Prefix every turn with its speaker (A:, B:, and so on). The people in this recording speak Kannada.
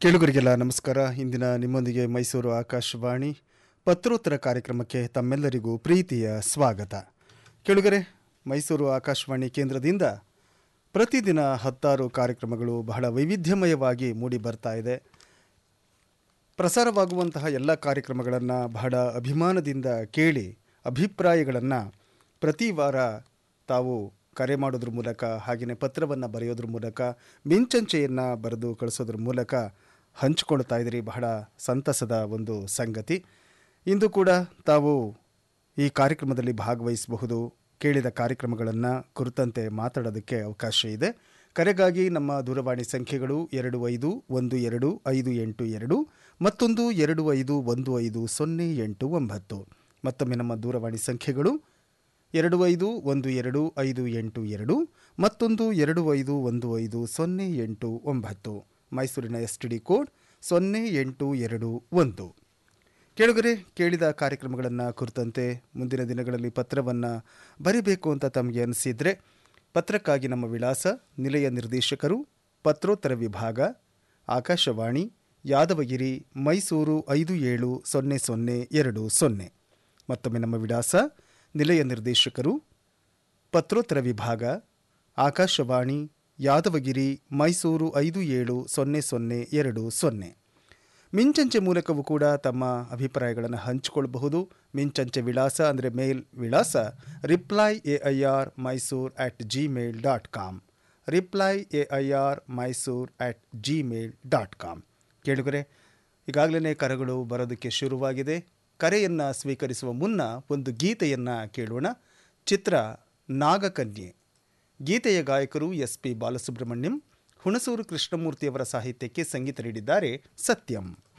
A: ಕೇಳುಗರಿಗೆಲ್ಲ ನಮಸ್ಕಾರ ಇಂದಿನ ನಿಮ್ಮೊಂದಿಗೆ ಮೈಸೂರು ಆಕಾಶವಾಣಿ ಪತ್ರೋತ್ತರ ಕಾರ್ಯಕ್ರಮಕ್ಕೆ ತಮ್ಮೆಲ್ಲರಿಗೂ ಪ್ರೀತಿಯ ಸ್ವಾಗತ ಕೇಳುಗರೆ ಮೈಸೂರು ಆಕಾಶವಾಣಿ ಕೇಂದ್ರದಿಂದ ಪ್ರತಿದಿನ ಹತ್ತಾರು ಕಾರ್ಯಕ್ರಮಗಳು ಬಹಳ ವೈವಿಧ್ಯಮಯವಾಗಿ ಮೂಡಿ ಬರ್ತಾ ಇದೆ ಪ್ರಸಾರವಾಗುವಂತಹ ಎಲ್ಲ ಕಾರ್ಯಕ್ರಮಗಳನ್ನು ಬಹಳ ಅಭಿಮಾನದಿಂದ ಕೇಳಿ ಅಭಿಪ್ರಾಯಗಳನ್ನು ಪ್ರತಿ ವಾರ ತಾವು ಕರೆ ಮಾಡೋದ್ರ ಮೂಲಕ ಹಾಗೆಯೇ ಪತ್ರವನ್ನು ಬರೆಯೋದ್ರ ಮೂಲಕ ಮಿಂಚಂಚೆಯನ್ನು ಬರೆದು ಕಳಿಸೋದ್ರ ಮೂಲಕ ಹಂಚಿಕೊಳ್ತಾ ಇದ್ದೀರಿ ಬಹಳ ಸಂತಸದ ಒಂದು ಸಂಗತಿ ಇಂದು ಕೂಡ ತಾವು ಈ ಕಾರ್ಯಕ್ರಮದಲ್ಲಿ ಭಾಗವಹಿಸಬಹುದು ಕೇಳಿದ ಕಾರ್ಯಕ್ರಮಗಳನ್ನು ಕುರಿತಂತೆ ಮಾತಾಡೋದಕ್ಕೆ ಅವಕಾಶ ಇದೆ ಕರೆಗಾಗಿ ನಮ್ಮ ದೂರವಾಣಿ ಸಂಖ್ಯೆಗಳು ಎರಡು ಐದು ಒಂದು ಎರಡು ಐದು ಎಂಟು ಎರಡು ಮತ್ತೊಂದು ಎರಡು ಐದು ಒಂದು ಐದು ಸೊನ್ನೆ ಎಂಟು ಒಂಬತ್ತು ಮತ್ತೊಮ್ಮೆ ನಮ್ಮ ದೂರವಾಣಿ ಸಂಖ್ಯೆಗಳು ಎರಡು ಐದು ಒಂದು ಎರಡು ಐದು ಎಂಟು ಎರಡು ಮತ್ತೊಂದು ಎರಡು ಐದು ಒಂದು ಐದು ಸೊನ್ನೆ ಎಂಟು ಒಂಬತ್ತು ಮೈಸೂರಿನ ಎಸ್ ಟಿ ಡಿ ಕೋಡ್ ಸೊನ್ನೆ ಎಂಟು ಎರಡು ಒಂದು ಕೇಳುಗರೆ ಕೇಳಿದ ಕಾರ್ಯಕ್ರಮಗಳನ್ನು ಕುರಿತಂತೆ ಮುಂದಿನ ದಿನಗಳಲ್ಲಿ ಪತ್ರವನ್ನು ಬರಿಬೇಕು ಅಂತ ತಮಗೆ ಅನಿಸಿದರೆ ಪತ್ರಕ್ಕಾಗಿ ನಮ್ಮ ವಿಳಾಸ ನಿಲಯ ನಿರ್ದೇಶಕರು ಪತ್ರೋತ್ತರ ವಿಭಾಗ ಆಕಾಶವಾಣಿ ಯಾದವಗಿರಿ ಮೈಸೂರು ಐದು ಏಳು ಸೊನ್ನೆ ಸೊನ್ನೆ ಎರಡು ಸೊನ್ನೆ ಮತ್ತೊಮ್ಮೆ ನಮ್ಮ ವಿಳಾಸ ನಿಲಯ ನಿರ್ದೇಶಕರು ಪತ್ರೋತ್ತರ ವಿಭಾಗ ಆಕಾಶವಾಣಿ ಯಾದವಗಿರಿ ಮೈಸೂರು ಐದು ಏಳು ಸೊನ್ನೆ ಸೊನ್ನೆ ಎರಡು ಸೊನ್ನೆ ಮಿಂಚಂಚೆ ಮೂಲಕವೂ ಕೂಡ ತಮ್ಮ ಅಭಿಪ್ರಾಯಗಳನ್ನು ಹಂಚಿಕೊಳ್ಳಬಹುದು ಮಿಂಚಂಚೆ ವಿಳಾಸ ಅಂದರೆ ಮೇಲ್ ವಿಳಾಸ reply A I R Mysore at Gmail dot com reply A I R Mysore at Gmail dot com ಕೇಳುಗರೆ ಈಗಾಗಲೇ ಕರೆಗಳು ಬರೋದಕ್ಕೆ ಶುರುವಾಗಿದೆ ಕರೆಯನ್ನು ಸ್ವೀಕರಿಸುವ ಮುನ್ನ ಒಂದು ಗೀತೆಯನ್ನು ಕೇಳೋಣ ಚಿತ್ರ ನಾಗಕನ್ಯೆ ಗೀತೆಯ ಗಾಯಕರು ಎಸ್ ಪಿ ಬಾಲಸುಬ್ರಹ್ಮಣ್ಯಂ ಹುಣಸೂರು ಕೃಷ್ಣಮೂರ್ತಿಯವರ ಸಾಹಿತ್ಯಕ್ಕೆ ಸಂಗೀತ ನೀಡಿದ್ದಾರೆ ಸತ್ಯಂ